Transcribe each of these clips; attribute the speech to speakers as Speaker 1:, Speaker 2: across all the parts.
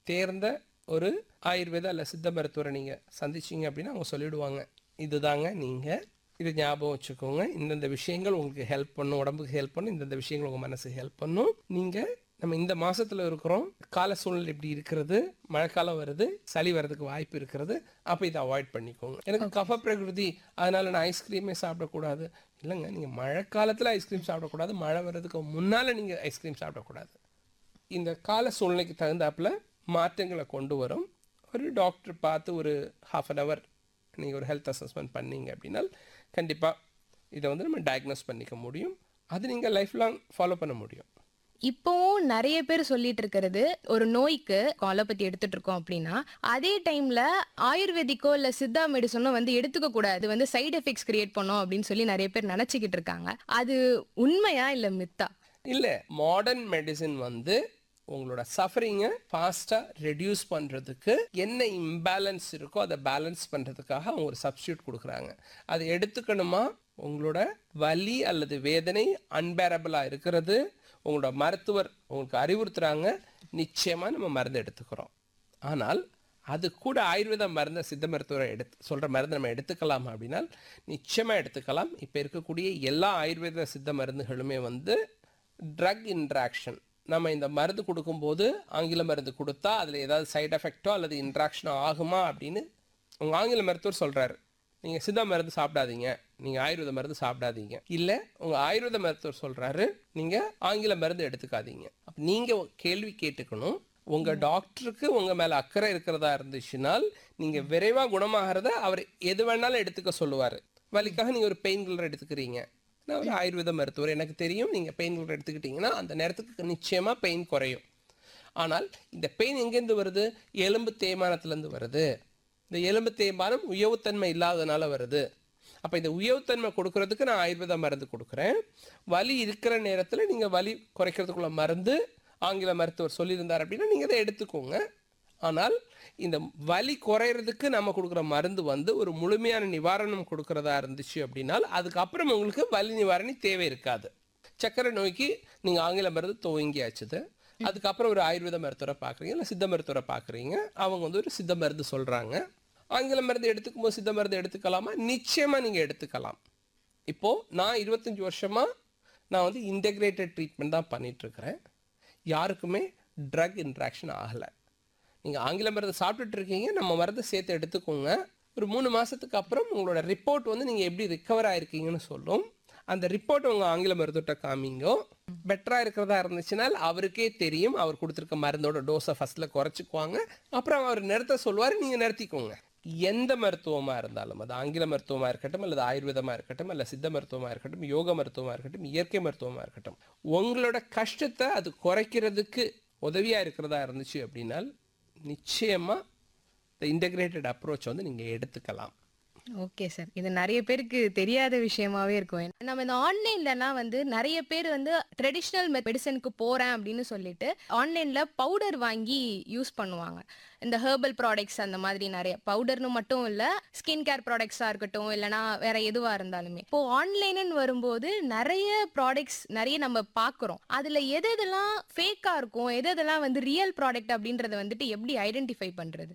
Speaker 1: தேர்ந்த ஒரு ஆயுர்வேதா இல்லை சித்த மருத்துவரை நீங்கள் சந்திச்சீங்க அப்படின்னா அவங்க சொல்லிடுவாங்க இதுதாங்க நீங்கள் இது ஞாபகம் வச்சுக்கோங்க இந்தந்த விஷயங்கள் உங்களுக்கு ஹெல்ப் பண்ணும் உடம்புக்கு ஹெல்ப் பண்ணும் இந்தந்த விஷயங்கள் உங்கள் மனசுக்கு ஹெல்ப் பண்ணும் நீங்கள் நம்ம இந்த மாசத்துல இருக்கிறோம் கால சூழ்நிலை இப்படி இருக்கிறது மழைக்காலம் வருது சளி வர்றதுக்கு வாய்ப்பு இருக்கிறது அப்போ இதை அவாய்ட் பண்ணிக்கோங்க எனக்கு கஃப பிரகிருதி அதனால நான் ஐஸ்கிரீமே சாப்பிடக்கூடாது இல்லைங்க நீங்கள் மழை காலத்தில் ஐஸ்கிரீம் சாப்பிடக்கூடாது மழை வர்றதுக்கு முன்னால் நீங்கள் ஐஸ்கிரீம் சாப்பிடக்கூடாது இந்த கால சூழ்நிலைக்கு தகுந்தாப்புல மாற்றங்களை கொண்டு வரும் ஒரு டாக்டர் பார்த்து ஒரு ஹாஃப் அன் ஹவர் நீங்கள் ஒரு ஹெல்த் அசஸ்மெண்ட் பண்ணீங்க அப்படின்னா கண்டிப்பாக இதை வந்து நம்ம டயக்னோஸ் பண்ணிக்க முடியும் அது நீங்கள் லைஃப் லாங் ஃபாலோ பண்ண முடியும்
Speaker 2: இப்போவும் நிறைய பேர் சொல்லிட்டு இருக்கிறது ஒரு நோய்க்கு அலோபதி எடுத்துட்டு இருக்கோம் அப்படின்னா அதே டைம்ல ஆயுர்வேதிக்கோ இல்ல சித்தா மெடிசனோ வந்து எடுத்துக்க கூடாது அது வந்து சைடு எஃபெக்ட்ஸ் கிரியேட் பண்ணும் அப்படின்னு சொல்லி நிறைய பேர் நினைச்சுக்கிட்டு இருக்காங்க அது உண்மையா இல்ல மித்தா
Speaker 1: இல்லை மாடர்ன் மெடிசின் வந்து உங்களோட சஃபரிங்கை ஃபாஸ்ட்டாக ரெடியூஸ் பண்ணுறதுக்கு என்ன இம்பேலன்ஸ் இருக்கோ அதை பேலன்ஸ் பண்ணுறதுக்காக அவங்க ஒரு சப்ஸ்டியூட் கொடுக்குறாங்க அதை எடுத்துக்கணுமா உங்களோட வலி அல்லது வேதனை அன்பேரபிளாக இருக்கிறது உங்களோட மருத்துவர் உங்களுக்கு அறிவுறுத்துறாங்க நிச்சயமாக நம்ம மருந்து எடுத்துக்கிறோம் ஆனால் அது கூட ஆயுர்வேத மருந்தை சித்த மருத்துவரை எடுத்து சொல்கிற மருந்து நம்ம எடுத்துக்கலாம் அப்படின்னா நிச்சயமாக எடுத்துக்கலாம் இப்போ இருக்கக்கூடிய எல்லா ஆயுர்வேத சித்த மருந்துகளுமே வந்து ட்ரக் இன்ட்ராக்ஷன் நம்ம இந்த மருந்து கொடுக்கும்போது ஆங்கில மருந்து கொடுத்தா அதில் ஏதாவது சைடு எஃபெக்டோ அல்லது இன்ட்ராக்ஷனோ ஆகுமா அப்படின்னு உங்கள் ஆங்கில மருத்துவர் சொல்கிறாரு நீங்கள் சித்தா மருந்து சாப்பிடாதீங்க நீங்கள் ஆயுர்வேத மருந்து சாப்பிடாதீங்க இல்லை உங்கள் ஆயுர்வேத மருத்துவர் சொல்கிறாரு நீங்கள் ஆங்கில மருந்து எடுத்துக்காதீங்க அப்போ நீங்கள் கேள்வி கேட்டுக்கணும் உங்கள் டாக்டருக்கு உங்கள் மேலே அக்கறை இருக்கிறதா இருந்துச்சுனால் நீங்கள் விரைவாக குணமாகிறத அவர் எது வேணாலும் எடுத்துக்க சொல்லுவார் வலிக்காக நீங்கள் ஒரு பெயின் கில்லர் எடுத்துக்கிறீங்க நான் ஒரு ஆயுர்வேத மருத்துவர் எனக்கு தெரியும் நீங்கள் பெயின் கில்லர் எடுத்துக்கிட்டிங்கன்னா அந்த நேரத்துக்கு நிச்சயமாக பெயின் குறையும் ஆனால் இந்த பெயின் எங்கேருந்து வருது எலும்பு தேய்மானத்துலேருந்து வருது இந்த எலும்பு தேய்மானம் உயவுத்தன்மை இல்லாதனால வருது அப்போ இந்த உயவுத்தன்மை கொடுக்கறதுக்கு நான் ஆயுர்வேத மருந்து கொடுக்குறேன் வலி இருக்கிற நேரத்தில் நீங்கள் வலி குறைக்கிறதுக்குள்ள மருந்து ஆங்கில மருத்துவர் சொல்லியிருந்தார் அப்படின்னா நீங்கள் அதை எடுத்துக்கோங்க ஆனால் இந்த வலி குறையிறதுக்கு நம்ம கொடுக்குற மருந்து வந்து ஒரு முழுமையான நிவாரணம் கொடுக்கறதா இருந்துச்சு அப்படின்னால் அதுக்கப்புறம் உங்களுக்கு வலி நிவாரணி தேவை இருக்காது சக்கரை நோய்க்கு நீங்கள் ஆங்கில மருந்து துவங்கியாச்சுது அதுக்கப்புறம் ஒரு ஆயுர்வேத மருத்துவரை பார்க்குறீங்க இல்லை சித்த மருத்துவரை பார்க்குறீங்க அவங்க வந்து ஒரு சித்த மருந்து சொல்கிறாங்க ஆங்கில மருந்து எடுத்துக்கும் போது சித்த மருந்து எடுத்துக்கலாமா நிச்சயமாக நீங்கள் எடுத்துக்கலாம் இப்போது நான் இருபத்தஞ்சி வருஷமாக நான் வந்து இன்டெகிரேட்டட் ட்ரீட்மெண்ட் தான் பண்ணிகிட்ருக்கிறேன் யாருக்குமே ட்ரக் இன்ட்ராக்ஷன் ஆகலை நீங்கள் ஆங்கில மருந்து சாப்பிட்டுட்டு இருக்கீங்க நம்ம மருந்து சேர்த்து எடுத்துக்கோங்க ஒரு மூணு மாதத்துக்கு அப்புறம் உங்களோட ரிப்போர்ட் வந்து நீங்கள் எப்படி ரிக்கவர் ஆயிருக்கீங்கன்னு சொல்லும் அந்த ரிப்போர்ட் உங்கள் ஆங்கில மருத்துவர்கிட்ட காமிங்கோ பெட்டராக இருக்கிறதா இருந்துச்சுனால் அவருக்கே தெரியும் அவர் கொடுத்துருக்க மருந்தோட டோஸை ஃபஸ்ட்டில் குறைச்சிக்குவாங்க அப்புறம் அவர் நிறுத்த சொல்லுவார் நீங்கள் நிறுத்திக்கோங்க எந்த மருத்துவமாக இருந்தாலும் அது ஆங்கில மருத்துவமாக இருக்கட்டும் அல்லது ஆயுர்வேதமாக இருக்கட்டும் அல்ல சித்த மருத்துவமாக இருக்கட்டும் யோக மருத்துவமாக இருக்கட்டும் இயற்கை மருத்துவமாக இருக்கட்டும் உங்களோட கஷ்டத்தை அது குறைக்கிறதுக்கு உதவியாக இருக்கிறதா இருந்துச்சு அப்படின்னால் நிச்சயமாக இந்த இன்டகிரேட்டட் அப்ரோச் வந்து நீங்கள் எடுத்துக்கலாம்
Speaker 2: ஓகே சார் இது நிறைய பேருக்கு தெரியாத விஷயமாவே இருக்கும் நம்ம இந்த ஆன்லைன்லனா வந்து நிறைய பேர் வந்து ட்ரெடிஷ்னல் மெடிசனுக்கு போறேன் அப்படின்னு சொல்லிட்டு ஆன்லைன்ல பவுடர் வாங்கி யூஸ் பண்ணுவாங்க இந்த ஹெர்பல் ப்ராடக்ட்ஸ் அந்த மாதிரி நிறைய பவுடர்னு மட்டும் இல்ல ஸ்கின் கேர் ப்ராடக்ட்ஸா இருக்கட்டும் இல்லனா வேற எதுவா இருந்தாலுமே இப்போ ஆன்லைன்னு வரும்போது நிறைய ப்ராடக்ட்ஸ் நிறைய நம்ம பாக்குறோம் அதுல எது எதெல்லாம் ஃபேக்கா இருக்கும் எது எதெல்லாம் வந்து ரியல் ப்ராடக்ட் அப்படின்றத வந்துட்டு எப்படி ஐடென்டிஃபை பண்றது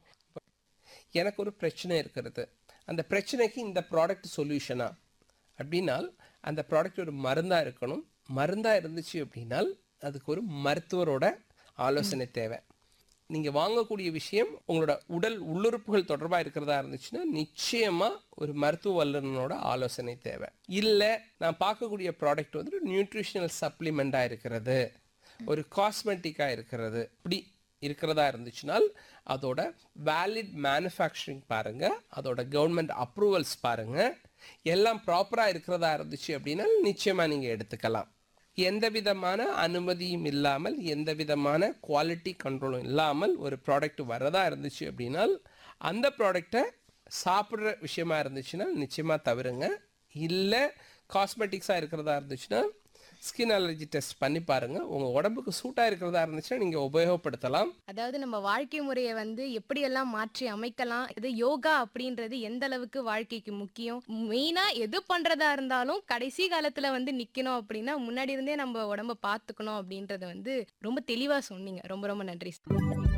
Speaker 1: எனக்கு ஒரு பிரச்சனை இருக்கிறது அந்த பிரச்சனைக்கு இந்த ப்ராடக்ட் சொல்யூஷனா அப்படின்னால் அந்த ப்ராடக்ட் ஒரு மருந்தாக இருக்கணும் மருந்தாக இருந்துச்சு அப்படின்னால் அதுக்கு ஒரு மருத்துவரோட ஆலோசனை தேவை நீங்கள் வாங்கக்கூடிய விஷயம் உங்களோட உடல் உள்ளுறுப்புகள் தொடர்பாக இருக்கிறதா இருந்துச்சுன்னா நிச்சயமாக ஒரு மருத்துவ வல்லுநனோட ஆலோசனை தேவை இல்லை நான் பார்க்கக்கூடிய ப்ராடக்ட் வந்து ஒரு நியூட்ரிஷனல் சப்ளிமெண்ட்டாக இருக்கிறது ஒரு காஸ்மெட்டிக்காக இருக்கிறது இப்படி இருக்கிறதா இருந்துச்சுனால் அதோட வேலிட் மேனுஃபேக்சரிங் பாருங்கள் அதோட கவர்மெண்ட் அப்ரூவல்ஸ் பாருங்கள் எல்லாம் ப்ராப்பராக இருக்கிறதா இருந்துச்சு அப்படின்னா நிச்சயமாக நீங்கள் எடுத்துக்கலாம் எந்த விதமான அனுமதியும் இல்லாமல் எந்த விதமான குவாலிட்டி கண்ட்ரோலும் இல்லாமல் ஒரு ப்ராடக்ட் வரதா இருந்துச்சு அப்படின்னால் அந்த ப்ராடக்டை சாப்பிட்ற விஷயமா இருந்துச்சுன்னா நிச்சயமாக தவிருங்க இல்லை காஸ்மெட்டிக்ஸாக இருக்கிறதா இருந்துச்சுன்னா ஸ்கின் அலர்ஜி டெஸ்ட் பண்ணி பாருங்க உங்க உடம்புக்கு சூட்டா இருக்கிறதா இருந்துச்சுன்னா நீங்க உபயோகப்படுத்தலாம்
Speaker 2: அதாவது நம்ம வாழ்க்கை முறையை வந்து எப்படியெல்லாம் மாற்றி அமைக்கலாம் இது யோகா அப்படின்றது எந்த அளவுக்கு வாழ்க்கைக்கு முக்கியம் மெயினா எது பண்றதா இருந்தாலும் கடைசி காலத்துல வந்து நிக்கணும் அப்படின்னா முன்னாடி இருந்தே நம்ம உடம்ப பாத்துக்கணும் அப்படின்றத வந்து ரொம்ப தெளிவா சொன்னீங்க ரொம்ப ரொம்ப நன்றி